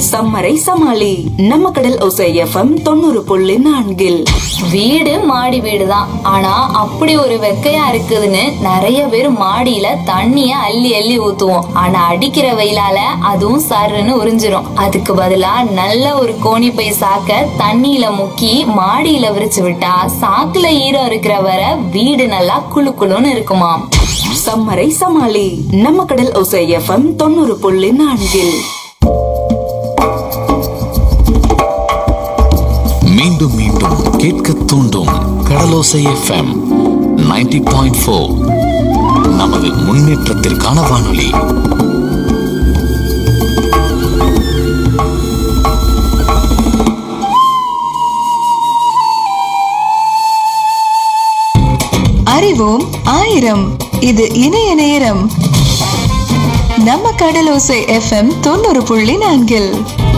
சம்மரை சமாளி நம்ம கடல் ஒசை எஃப்எம் தொண்ணூறு புள்ளி நான்கில் வீடு மாடி வீடு தான் ஆனா அப்படி ஒரு வெக்கையா இருக்குதுன்னு நிறைய பேர் மாடியில தண்ணிய அள்ளி அள்ளி ஊத்துவோம் ஆனா அடிக்கிற வெயிலால அதுவும் சருன்னு உறிஞ்சிரும் அதுக்கு பதிலா நல்ல ஒரு கோணி பை சாக்க தண்ணியில முக்கி மாடியில விரிச்சு விட்டா சாக்குல ஈரம் இருக்கிற வர வீடு நல்லா குளு குளுன்னு இருக்குமாம் சம்மரை சமாளி நம்ம கடல் ஒசை எஃப்எம் தொண்ணூறு புள்ளி நான்கில் மீண்டும் மீண்டும் கேட்க தூண்டும் கடலோசை எஃப்எம் 90.4 பாயிண்ட் ஃபோர் நமது முன்னேற்றத்திற்கான வானொலி அறிவோம் ஆயிரம் இது இணைய நேரம் நம்ம கடலோசை எஃப்எம் தொண்ணூறு புள்ளி நான்கில்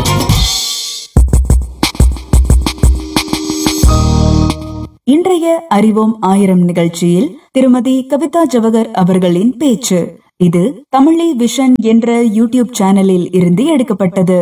இன்றைய அறிவோம் ஆயிரம் நிகழ்ச்சியில் திருமதி கவிதா ஜவகர் அவர்களின் பேச்சு இது தமிழி விஷன் என்ற யூடியூப் சேனலில் இருந்து எடுக்கப்பட்டது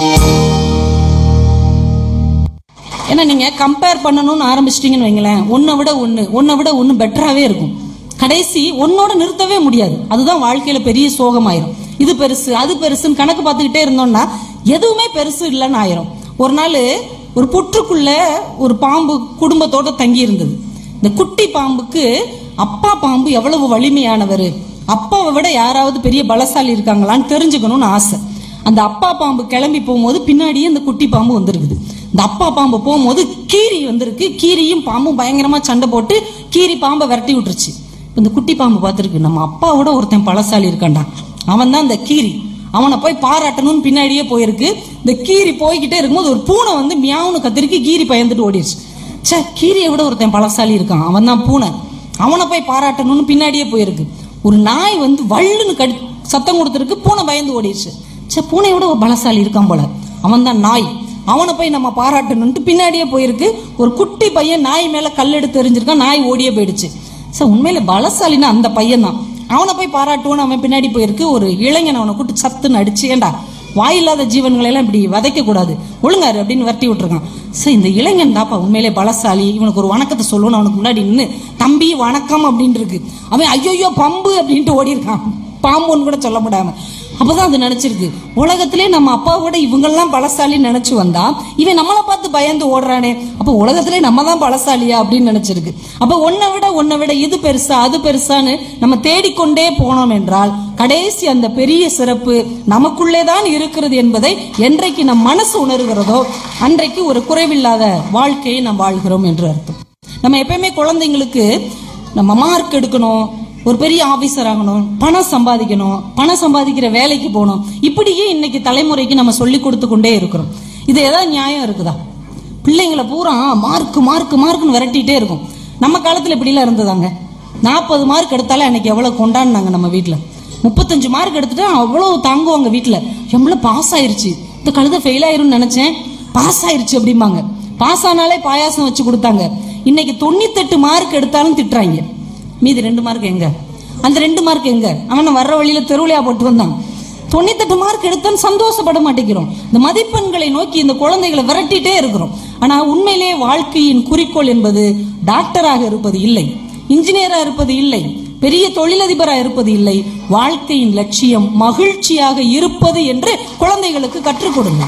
ஏன்னா நீங்க கம்பேர் பண்ணணும்னு ஆரம்பிச்சிட்டீங்கன்னு வைங்களேன் ஒன்னை விட ஒண்ணு ஒன்னை விட ஒண்ணு பெட்டராவே இருக்கும் கடைசி ஒன்னோட நிறுத்தவே முடியாது அதுதான் வாழ்க்கையில பெரிய சோகமாயிரும் இது பெருசு அது பெருசுன்னு கணக்கு பார்த்துக்கிட்டே இருந்தோம்னா எதுவுமே பெருசு இல்லைன்னு ஆயிரும் ஒரு நாள் ஒரு புற்றுக்குள்ள ஒரு பாம்பு குடும்பத்தோட தங்கி இருந்தது இந்த குட்டி பாம்புக்கு அப்பா பாம்பு எவ்வளவு வலிமையானவர் அப்பாவை விட யாராவது பெரிய பலசாலி இருக்காங்களான்னு தெரிஞ்சுக்கணும்னு ஆசை அந்த அப்பா பாம்பு கிளம்பி போகும்போது பின்னாடியே இந்த குட்டி பாம்பு வந்திருக்குது இந்த அப்பா பாம்பு போகும்போது கீரி வந்திருக்கு கீரியும் பாம்பும் பயங்கரமா சண்டை போட்டு கீரி பாம்பை விரட்டி விட்டுருச்சு இப்ப இந்த குட்டி பாம்பு பார்த்துருக்கு நம்ம அப்பாவோட ஒருத்தன் பலசாலி இருக்கான்டா அவன் தான் இந்த கீரி அவனை போய் பாராட்டணும்னு பின்னாடியே போயிருக்கு இந்த கீரி போய்கிட்டே இருக்கும்போது ஒரு பூனை வந்து மியாவுன்னு கத்திரிக்கு கீரி பயந்துட்டு ஓடிடுச்சு ச்சே கீரியை விட ஒருத்தன் பலசாலி இருக்கான் அவன் தான் பூனை அவனை போய் பாராட்டணும்னு பின்னாடியே போயிருக்கு ஒரு நாய் வந்து வள்ளுன்னு கடி சத்தம் கொடுத்துருக்கு பூனை பயந்து ஓடிடுச்சு ச்சே பூனையை விட ஒரு பலசாலி இருக்கான் போல அவன் தான் நாய் அவனை போய் நம்ம பாராட்டணும்ட்டு பின்னாடியே போயிருக்கு ஒரு குட்டி பையன் நாய் மேல கல் எடுத்து எறிஞ்சிருக்கான் நாய் ஓடியே போயிடுச்சு சார் உண்மையில பலசாலின்னா அந்த பையன் தான் அவனை போய் பாராட்டுவோன்னு அவன் பின்னாடி போயிருக்கு ஒரு இளைஞன் அவனை கூட்டு சத்துன்னு அடிச்சு ஏண்டா வாயில்லாத ஜீவன்களை எல்லாம் இப்படி வதைக்க கூடாது ஒழுங்காரு அப்படின்னு வரட்டி விட்டுருக்கான் சார் இந்த இளைஞன் தாப்பா உண்மையிலே பலசாலி இவனுக்கு ஒரு வணக்கத்தை சொல்லணும் அவனுக்கு முன்னாடி நின்று தம்பி வணக்கம் அப்படின்னு இருக்கு அவன் ஐயோ பம்பு அப்படின்ட்டு ஓடி இருக்கான் பாம்புன்னு கூட சொல்ல முடியாம அப்பதான் அது நினைச்சிருக்கு உலகத்திலே நம்ம அப்பாவோட இவங்கெல்லாம் பலசாலின்னு நினைச்சு வந்தா இவன் நம்மளை பார்த்து பயந்து ஓடுறானே அப்ப உலகத்திலே நம்ம தான் பலசாலியா அப்படின்னு நினைச்சிருக்கு அப்ப ஒன்னை விட ஒன்னை விட இது பெருசா அது பெருசான்னு நம்ம தேடிக்கொண்டே போனோம் என்றால் கடைசி அந்த பெரிய சிறப்பு நமக்குள்ளே தான் இருக்கிறது என்பதை என்றைக்கு நம் மனசு உணர்கிறதோ அன்றைக்கு ஒரு குறைவில்லாத வாழ்க்கையை நாம் வாழ்கிறோம் என்று அர்த்தம் நம்ம எப்பயுமே குழந்தைங்களுக்கு நம்ம மார்க் எடுக்கணும் ஒரு பெரிய ஆபீசர் ஆகணும் பணம் சம்பாதிக்கணும் பணம் சம்பாதிக்கிற வேலைக்கு போகணும் இப்படியே இன்னைக்கு தலைமுறைக்கு நம்ம சொல்லி கொடுத்து கொண்டே இருக்கிறோம் இது ஏதாவது நியாயம் இருக்குதா பிள்ளைங்களை பூரா மார்க் மார்க் மார்க்னு விரட்டிட்டே இருக்கும் நம்ம காலத்துல இப்படிலாம் இருந்ததாங்க நாற்பது மார்க் எடுத்தாலே அன்னைக்கு எவ்வளவு கொண்டாடினாங்க நம்ம வீட்டுல முப்பத்தஞ்சு மார்க் எடுத்துட்டு அவ்வளவு தாங்குவாங்க வீட்டுல எவ்வளவு பாஸ் ஆயிருச்சு இந்த கழுத ஃபெயில் ஆயிரும்னு நினைச்சேன் பாஸ் ஆயிருச்சு அப்படிம்பாங்க பாஸ் ஆனாலே பாயாசம் வச்சு கொடுத்தாங்க இன்னைக்கு தொண்ணூத்தெட்டு மார்க் எடுத்தாலும் திட்டுறாங்க மீதி ரெண்டு மார்க் எங்க அந்த ரெண்டு மார்க் எங்க அவன் வர்ற வழியில தெருவிலையா போட்டு வந்தான் தொண்ணூத்தெட்டு மார்க் எடுத்தான் சந்தோஷப்பட மாட்டேங்கிறோம் இந்த மதிப்பெண்களை நோக்கி இந்த குழந்தைகளை விரட்டிட்டே இருக்கிறோம் ஆனா உண்மையிலே வாழ்க்கையின் குறிக்கோள் என்பது டாக்டராக இருப்பது இல்லை இன்ஜினியரா இருப்பது இல்லை பெரிய தொழிலதிபரா இருப்பது இல்லை வாழ்க்கையின் லட்சியம் மகிழ்ச்சியாக இருப்பது என்று குழந்தைகளுக்கு கற்றுக் கொடுங்க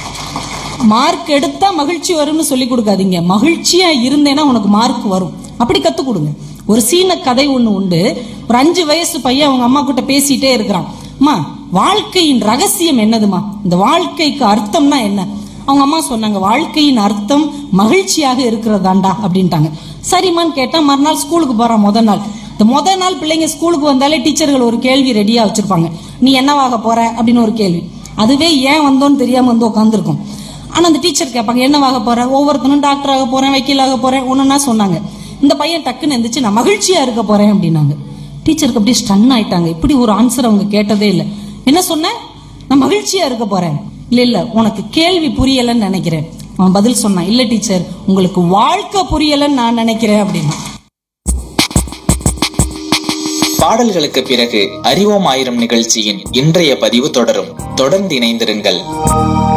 மார்க் எடுத்தா மகிழ்ச்சி வரும்னு சொல்லி கொடுக்காதீங்க மகிழ்ச்சியா இருந்தேன்னா உனக்கு மார்க் வரும் அப்படி கத்து கொடுங்க ஒரு சீன கதை ஒண்ணு உண்டு ஒரு அஞ்சு வயசு பையன் அவங்க அம்மா கிட்ட பேசிட்டே இருக்கிறான் அம்மா வாழ்க்கையின் ரகசியம் என்னதுமா இந்த வாழ்க்கைக்கு அர்த்தம்னா என்ன அவங்க அம்மா சொன்னாங்க வாழ்க்கையின் அர்த்தம் மகிழ்ச்சியாக இருக்கிறதாண்டா அப்படின்ட்டாங்க சரிம்மான்னு கேட்டா மறுநாள் ஸ்கூலுக்கு போறான் முத நாள் இந்த முத நாள் பிள்ளைங்க ஸ்கூலுக்கு வந்தாலே டீச்சர்கள் ஒரு கேள்வி ரெடியா வச்சிருப்பாங்க நீ என்னவாக போற அப்படின்னு ஒரு கேள்வி அதுவே ஏன் வந்தோன்னு தெரியாம வந்து உட்காந்துருக்கும் ஆனா அந்த டீச்சர் கேட்பாங்க என்னவாக போற ஒவ்வொருத்தனும் டாக்டர் ஆக போறேன் வக்கீலாக போறேன் ஒண்ணுன்னா சொன்னாங்க இந்த பையன் டக்குன்னு எந்திரிச்சு நான் மகிழ்ச்சியா இருக்க போறேன் அப்படின்னாங்க டீச்சருக்கு அப்படியே ஸ்டன் ஆயிட்டாங்க இப்படி ஒரு ஆன்சர் அவங்க கேட்டதே இல்லை என்ன சொன்ன நான் மகிழ்ச்சியா இருக்க போறேன் இல்ல இல்ல உனக்கு கேள்வி புரியலன்னு நினைக்கிறேன் அவன் பதில் சொன்னான் இல்ல டீச்சர் உங்களுக்கு வாழ்க்கை புரியலன்னு நான் நினைக்கிறேன் அப்படின்னு பாடல்களுக்கு பிறகு அறிவோம் ஆயிரம் நிகழ்ச்சியின் இன்றைய பதிவு தொடரும் தொடர்ந்து இணைந்திருங்கள்